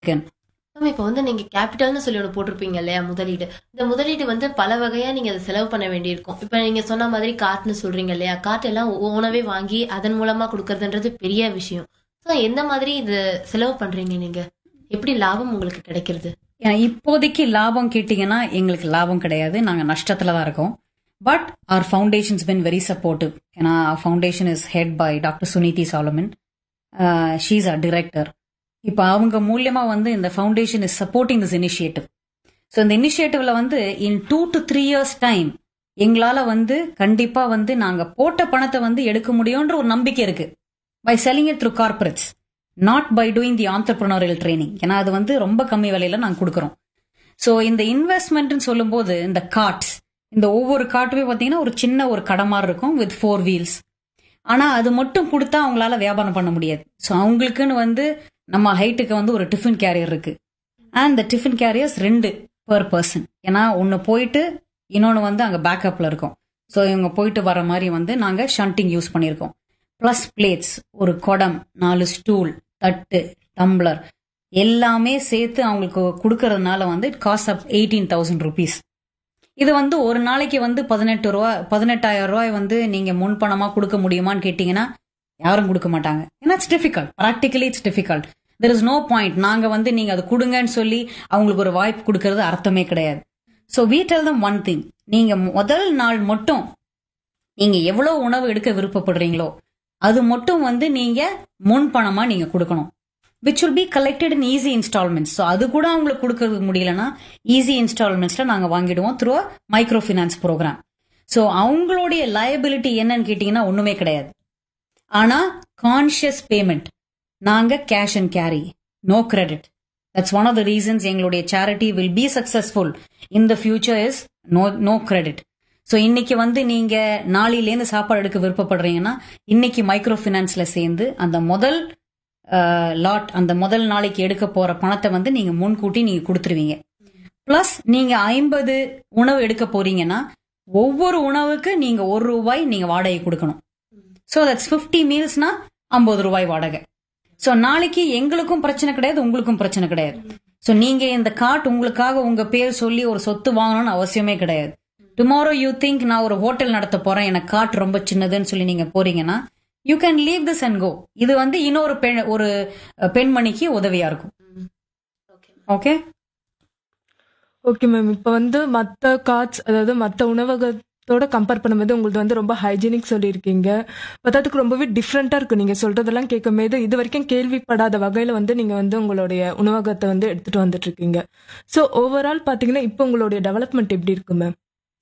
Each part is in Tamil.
taken. மேம் இப்போ வந்து நீங்க கேபிட்டல்னு சொல்லி ஒன்று போட்டிருப்பீங்க இல்லையா முதலீடு இந்த முதலீடு வந்து பல வகையா நீங்க அதை செலவு பண்ண வேண்டியிருக்கும் இப்போ நீங்க சொன்ன மாதிரி கார்ட்னு சொல்றீங்க இல்லையா கார்ட் எல்லாம் ஓனவே வாங்கி அதன் மூலமா கொடுக்கறதுன்றது பெரிய விஷயம் ஸோ எந்த மாதிரி இது செலவு பண்றீங்க நீங்க எப்படி லாபம் உங்களுக்கு கிடைக்கிறது ஏன்னா, இப்போதைக்கு லாபம் கேட்டீங்கன்னா எங்களுக்கு லாபம் கிடையாது நாங்க நஷ்டத்துல தான் இருக்கோம் but our foundations been very supportive ஏன்னா foundation is head by doctor Suniti Solomon she's a director இப்போ அவங்க மூலியமா வந்து இந்த foundation is supporting this initiative so இந்த இனிஷியேட்டிவ்ல வந்து in two to three years time எங்களால வந்து கண்டிப்பா வந்து நாங்க போட்ட பணத்தை வந்து எடுக்க முடியும்ன்ற ஒரு நம்பிக்கை இருக்கு by selling it through corporates not by doing the entrepreneurial training ஏன்னா அது வந்து ரொம்ப கம்மி விலையில நாங்க கொடுக்குறோம் ஸோ இந்த இன்வெஸ்ட்மெண்ட்னு சொல்லும்போது இந்த கார்ட்ஸ் இந்த ஒவ்வொரு கார்ட்டுமே பார்த்தீங்கன்னா ஒரு சின்ன ஒரு கடை மாதிரி இருக்கும் வித் ஃபோர் வீல்ஸ் ஆனா அது மட்டும் கொடுத்தா அவங்களால வியாபாரம் பண்ண முடியாது ஸோ அவங்களுக்குன்னு வந்து நம்ம ஹைட்டுக்கு வந்து ஒரு டிஃபன் கேரியர் இருக்கு அண்ட் இந்த டிஃபன் கேரியர்ஸ் ரெண்டு per பர்சன் ஏன்னா ஒன்று போயிட்டு இன்னொன்று வந்து அங்கே பேக்கப்ல இருக்கும் ஸோ இவங்க போயிட்டு வர மாதிரி வந்து நாங்கள் ஷண்டிங் யூஸ் பண்ணியிருக்கோம் ப்ளஸ் பிளேட்ஸ் ஒரு குடம் நாலு ஸ்டூல் தட்டு டம்ளர் எல்லாமே சேர்த்து அவங்களுக்கு கொடுக்கறதுனால வந்து it cost up eighteen thousand rupees இது வந்து ஒரு நாளைக்கு வந்து பதினெட்டு ரூபா பதினெட்டாயிரம் ரூபாய் வந்து நீங்க முன்பணமா கொடுக்க முடியுமான்னு கேட்டீங்கன்னா யாரும் கொடுக்க மாட்டாங்க ஏன்னா it's difficult practically it's difficult there is no point நாங்க வந்து நீங்க அது கொடுங்கன்னு சொல்லி அவங்களுக்கு ஒரு வாய்ப்பு கொடுக்கறது அர்த்தமே கிடையாது so we tell them one thing நீங்க முதல் நாள் மட்டும் நீங்க எவ்வளவு உணவு எடுக்க விருப்பப்படுறீங்களோ அது மட்டும் வந்து நீங்க முன்பணமா நீங்க கொடுக்கணும் which will be collected in easy instalments so அது கூட அவங்களுக்கு கொடுக்கறதுக்கு முடியலன்னா ஈஸி இன்ஸ்டால்மெண்ட்ஸ்ல நாங்க வாங்கிடுவோம் through micro finance program so அவங்களுடைய லயபிலிட்டி என்னன்னு கேட்டீங்கன்னா ஒண்ணுமே கிடையாது ஆனா கான்ஷியஸ் பேமெண்ட் நாங்க cash and carry no credit that's one of the reasons எங்களுடைய charity will be successful in the future is no no credit so இன்னைக்கு வந்து நீங்க நாளையிலேருந்து சாப்பாடு எடுக்க விருப்பப்படுறீங்கன்னா இன்னைக்கு மைக்ரோ ஃபினான்ஸ்ல சேர்ந்து அந்த முதல் லாட் அந்த முதல் நாளைக்கு எடுக்க போற பணத்தை வந்து நீங்க முன்கூட்டி நீங்க கொடுத்துருவீங்க பிளஸ் நீங்க ஐம்பது உணவு எடுக்க போறீங்கன்னா ஒவ்வொரு உணவுக்கு நீங்க ஒரு ரூபாய் நீங்க வாடகை கொடுக்கணும் ஸோ தட்ஸ் ஃபிஃப்டி மீல்ஸ்னா ஐம்பது ரூபாய் வாடகை ஸோ நாளைக்கு எங்களுக்கும் பிரச்சனை கிடையாது உங்களுக்கும் பிரச்சனை கிடையாது ஸோ நீங்க இந்த கார்ட் உங்களுக்காக உங்க பேர் சொல்லி ஒரு சொத்து வாங்கணும்னு அவசியமே கிடையாது டுமாரோ யூ திங்க் நான் ஒரு ஹோட்டல் நடத்த போறேன் எனக்கு கார்ட் ரொம்ப சின்னதுன்னு சொல்லி நீங்க போறீங்கன்னா you can leave this and go இது வந்து இன்னொரு பெண் ஒரு அஹ், பெண்மணிக்கு உதவியா இருக்கும் ஓகே ஓகே ஓகே மேம் இப்போ வந்து மற்ற கார்ட்ஸ் அதாவது மற்ற உணவகத்தோட கம்பேர் பண்ணும்போது உங்களுக்கு வந்து ரொம்ப ஹைஜீனிக் சொல்லியிருக்கீங்க பத்தாத்துக்கு ரொம்பவே டிஃப்ரெண்ட்டாக இருக்கும் நீங்கள் சொல்கிறதெல்லாம் கேட்கும்போது இது வரைக்கும் கேள்விப்படாத வகையில் வந்து நீங்கள் வந்து உங்களுடைய உணவகத்தை வந்து எடுத்துகிட்டு வந்துட்டு இருக்கீங்க ஸோ ஓவரால் பார்த்தீங்கன்னா இப்போ உங்களுடைய டெவலப்மெண்ட் எப்படி இருக்கு மேம்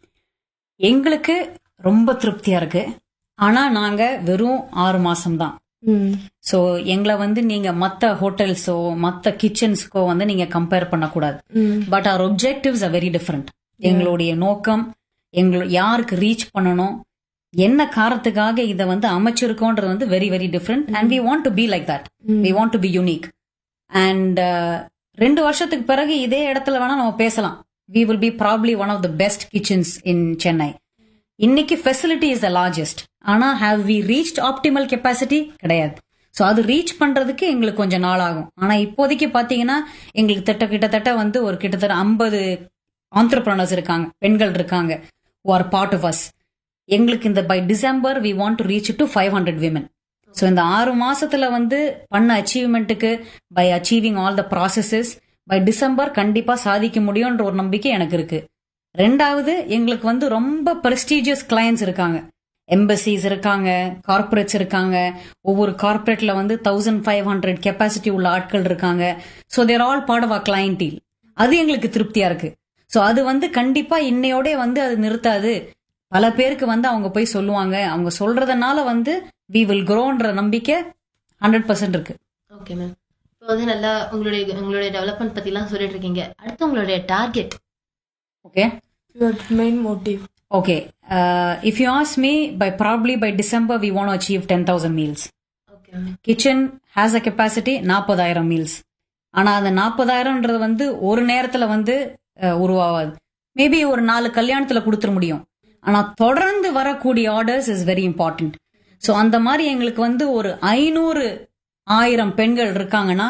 எங்களுக்கு ரொம்ப திருப்தியா இருக்கு ஆனா நாங்க வெறும் ஆறு மாசம் தான் ம் ஸோ எங்களை வந்து நீங்க மத்த ஹோட்டல்ஸோ மத்த கிச்சன்ஸ்க்கோ வந்து நீங்க கம்பேர் பண்ணக்கூடாது ம் but our objectives are very different எங்களுடைய நோக்கம் எங்கள யாருக்கு ரீச் பண்ணணும் என்ன காரணத்துக்காக இதை வந்து அமைச்சிருக்கோன்றது வந்து very very different and we want to be like that we want to be unique and ரெண்டு வருஷத்துக்கு பிறகு இதே இடத்துல வேணா நம்ம பேசலாம் we will be probably one of the best kitchens in Chennai இன்னைக்கு ஃபெசிலிட்டி இஸ் த லார்ஜஸ்ட் ஆனா have we reached optimal capacity கிடையாது ஸோ அது ரீச் பண்றதுக்கு எங்களுக்கு கொஞ்சம் நாள் ஆகும் ஆனா இப்போதைக்கு பாத்தீங்கன்னா எங்களுக்கு திட்ட கிட்டத்தட்ட வந்து ஒரு கிட்டத்தட்ட ஐம்பது ஆண்டர்பிரனர்ஸ் இருக்காங்க பெண்கள் இருக்காங்க ஆர் பார்ட் ஆஃப் அஸ் எங்களுக்கு இந்த by December we want to reach to five hundred women so இந்த ஆறு மாசத்துல வந்து பண்ண அச்சீவ்மெண்ட்டுக்கு by achieving all the processes by December கண்டிப்பா சாதிக்க முடியும்ன்ற ஒரு நம்பிக்கை எனக்கு இருக்கு ரெண்டாவது எங்களுக்கு வந்து ரொம்ப prestigious clients இருக்காங்க எம்பசிஸ் இருக்காங்க கார்பரேட்ஸ் இருக்காங்க ஒவ்வொரு கார்பரேட்ல வந்து தௌசண்ட் ஃபைவ் ஹண்ட்ரட் கெப்பாசிட்டி உள்ள ஆட்கள் இருக்காங்க so there all part of a clientele அது எங்களுக்கு திருப்தியா இருக்கு ஸோ அது வந்து கண்டிப்பா இன்னையோட வந்து அது நிறுத்தாது பல பேருக்கு வந்து அவங்க போய் சொல்லுவாங்க அவங்க சொல்றதுனால வந்து வி வில் க்ரோன்ற நம்பிக்கை ஹண்ட்ரட் பர்சன்ட் இருக்கு ஓகே மேம் இப்போ வந்து நல்லா உங்களுடைய உங்களுடைய டெவலப்மெண்ட் பத்திலாம் சொல்லிட்டு இருக்கீங்க அடுத்து உங்களுடைய target okay your main motive okay if you ask me by probably by December we want achieve ten thousand meals okay ma'am kitchen has a capacity நாற்பதாயிரம் மீல்ஸ் ஆனா அந்த நாற்பதாயிரம்ன்றது வந்து ஒரு நேரத்துல வந்து அஹ், உருவாகாது மேபி ஒரு நாலு கல்யாணத்துல கொடுத்துட முடியும் ஆனா தொடர்ந்து வரக்கூடிய orders is very important so அந்த மாதிரி எங்களுக்கு வந்து ஒரு ஐநூறு ஆயிரம் பெண்கள் இருக்காங்கன்னா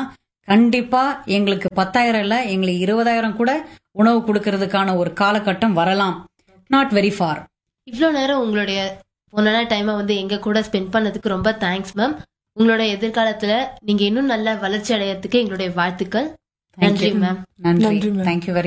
கண்டிப்பா எங்களுக்கு பத்தாயிரம் இல்ல எங்களுக்கு இருபதாயிரம் கூட உணவு கொடுக்கறதுக்கான ஒரு காலகட்டம் வரலாம் நாட் வெரி ஃபார் இவ்வளோ நேரம் உங்களுடைய பொண்ணான டைமை வந்து எங்க கூட ஸ்பெண்ட் பண்ணதுக்கு ரொம்ப தேங்க்ஸ் மேம் உங்களோட எதிர்காலத்துல நீங்க இன்னும் நல்ல வளர்ச்சி அடையறதுக்கு எங்களுடைய வாழ்த்துக்கள் நன்றி மேம் நன்றி நன்றி, ma'am. Thank you very